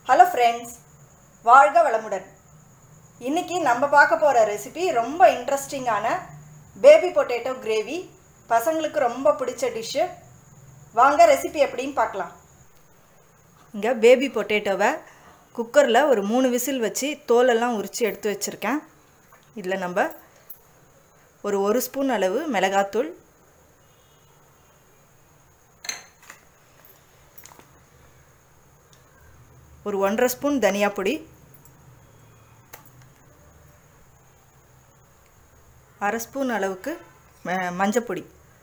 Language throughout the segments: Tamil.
ஹலோ ஃப்ரெண்ட்ஸ் வாழ்க வளமுடன் இன்னைக்கு நம்ம பார்க்க போகிற ரெசிபி ரொம்ப இன்ட்ரெஸ்டிங்கான பேபி பொட்டேட்டோ கிரேவி பசங்களுக்கு ரொம்ப பிடிச்ச டிஷ்ஷு வாங்க ரெசிபி எப்படின்னு பார்க்கலாம் இங்கே பேபி பொட்டேட்டோவை குக்கரில் ஒரு மூணு விசில் வச்சு தோலெல்லாம் உரித்து எடுத்து வச்சுருக்கேன் இதில் நம்ம ஒரு ஒரு ஸ்பூன் அளவு மிளகாத்தூள் ஒரு ஒன்றரை ஸ்பூன் தனியா பொடி அரை ஸ்பூன் அளவுக்கு ம- மஞ்சப்பொடி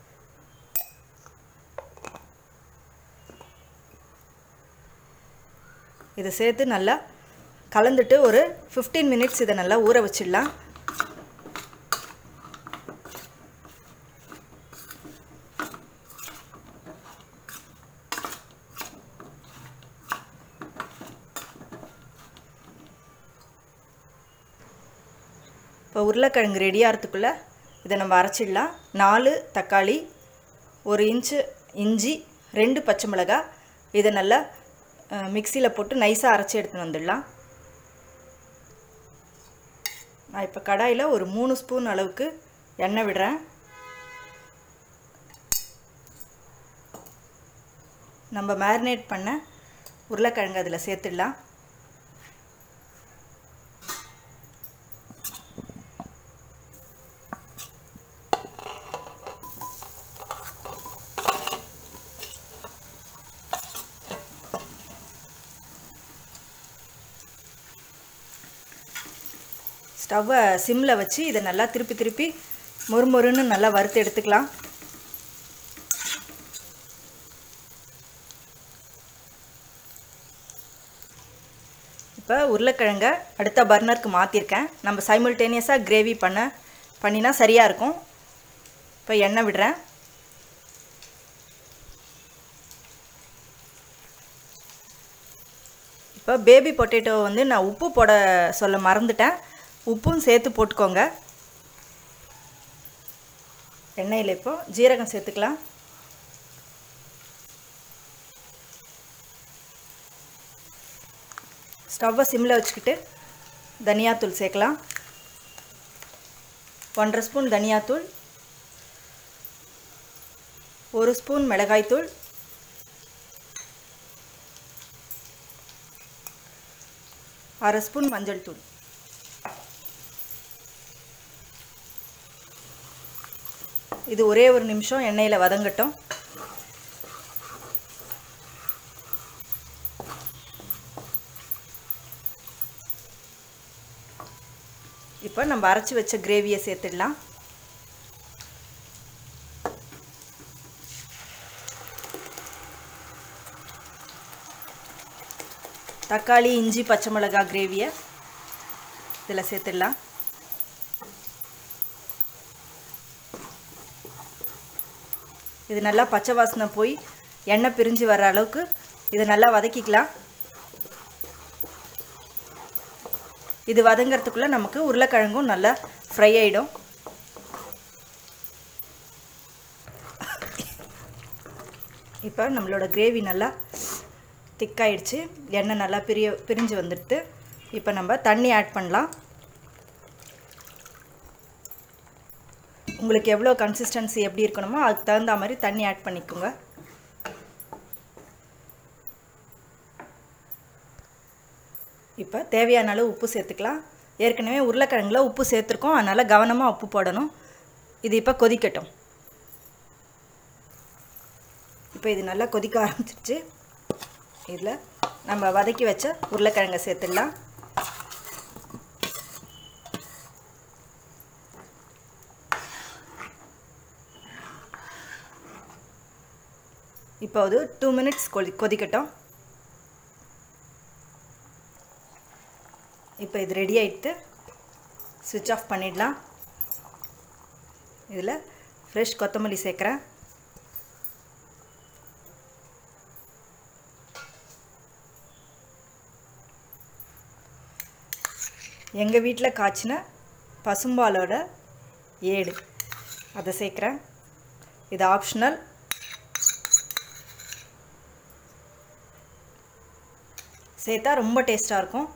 இதை சேர்த்து நல்லா கலந்துட்டு ஒரு 15 மினிட்ஸ் இதை நல்லா ஊற வச்சிடலாம் இப்போ உருளைக்கிழங்கு ரெடி ஆகிறதுக்குள்ளே இதை நம்ம அரைச்சிடலாம் நாலு தக்காளி ஒரு இன்ச்சு இஞ்சி ரெண்டு பச்சை மிளகாய் இதை நல்லா மிக்சியில் போட்டு நைஸாக அரைச்சி எடுத்துன்னு வந்துடலாம் நான் இப்போ கடாயில் ஒரு மூணு ஸ்பூன் அளவுக்கு எண்ணெய் விடுறேன் நம்ம மேரினேட் பண்ண உருளைக்கிழங்கு அதில் சேர்த்துடலாம் ஸ்டவ்வை சிம்மில் வச்சு இதை நல்லா திருப்பி திருப்பி மொறுமொறுன்னு நல்லா வறுத்து எடுத்துக்கலாம் இப்போ உருளைக்கிழங்க அடுத்த பர்னருக்கு மாற்றிருக்கேன் நம்ம சைமில்டேனியஸாக கிரேவி பண்ண பண்ணினா சரியாக இருக்கும் இப்போ எண்ணெய் விடுறேன் இப்போ பேபி பொட்டேட்டோ வந்து நான் உப்பு போட சொல்ல மறந்துட்டேன் உப்பும் சேர்த்து போட்டுக்கோங்க எண்ணெயில் இப்போ ஜீரகம் சேர்த்துக்கலாம் ஸ்டவ்வை சிம்மில் வச்சுக்கிட்டு தனியாத்தூள் சேர்க்கலாம் ஒன்றரை ஸ்பூன் தனியாத்தூள் ஒரு ஸ்பூன் மிளகாய்த்தூள் அரை ஸ்பூன் மஞ்சள் தூள் இது ஒரே ஒரு நிமிஷம் எண்ணெயில் வதங்கட்டும் இப்போ நம்ம அரைச்சி வச்ச கிரேவியை சேர்த்துடலாம் தக்காளி இஞ்சி பச்சை மிளகாய் கிரேவியை இதில் சேர்த்துடலாம் இது நல்லா பச்சை வாசனை போய் எண்ணெய் பிரிஞ்சு வர அளவுக்கு இதை நல்லா வதக்கிக்கலாம் இது வதங்கிறதுக்குள்ளே நமக்கு உருளைக்கிழங்கும் நல்லா ஃப்ரை ஆகிடும் இப்போ நம்மளோட கிரேவி நல்லா திக்காயிடுச்சு எண்ணெய் நல்லா பிரிய பிரிஞ்சு வந்துடுது இப்போ நம்ம தண்ணி ஆட் பண்ணலாம் உங்களுக்கு எவ்வளோ கன்சிஸ்டன்சி எப்படி இருக்கணுமோ அதுக்கு தகுந்த மாதிரி தண்ணி ஆட் பண்ணிக்கோங்க இப்போ தேவையான அளவு உப்பு சேர்த்துக்கலாம் ஏற்கனவே உருளைக்கிழங்குல உப்பு சேர்த்துருக்கோம் அதனால் கவனமாக உப்பு போடணும் இது இப்போ கொதிக்கட்டும் இப்போ இது நல்லா கொதிக்க ஆரம்பிச்சிருச்சு இதில் நம்ம வதக்கி வச்ச உருளைக்கிழங்கை சேர்த்துடலாம் இப்போ அது டூ மினிட்ஸ் கொதி கொதிக்கட்டும் இப்போ இது ரெடி ஆகிட்டு சுவிட்ச் ஆஃப் பண்ணிடலாம் இதில் ஃப்ரெஷ் கொத்தமல்லி சேர்க்குறேன் எங்கள் வீட்டில் காய்ச்சின பசும்பாலோட ஏடு அதை சேர்க்குறேன் இது ஆப்ஷனல் சேர்த்தா ரொம்ப டேஸ்ட்டாக இருக்கும்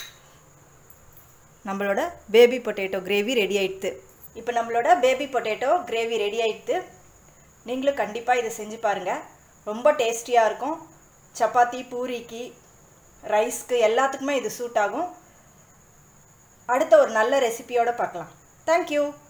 நம்மளோட பேபி பொட்டேட்டோ கிரேவி ரெடி ஆயிடுது இப்போ நம்மளோட பேபி பொட்டேட்டோ கிரேவி ரெடி ஆயிடுது நீங்களும் கண்டிப்பாக இதை செஞ்சு பாருங்கள் ரொம்ப டேஸ்டியாக இருக்கும் சப்பாத்தி பூரிக்கு ரைஸ்க்கு எல்லாத்துக்குமே இது சூட் ஆகும் அடுத்த ஒரு நல்ல ரெசிபியோடு பார்க்கலாம் தேங்க்யூ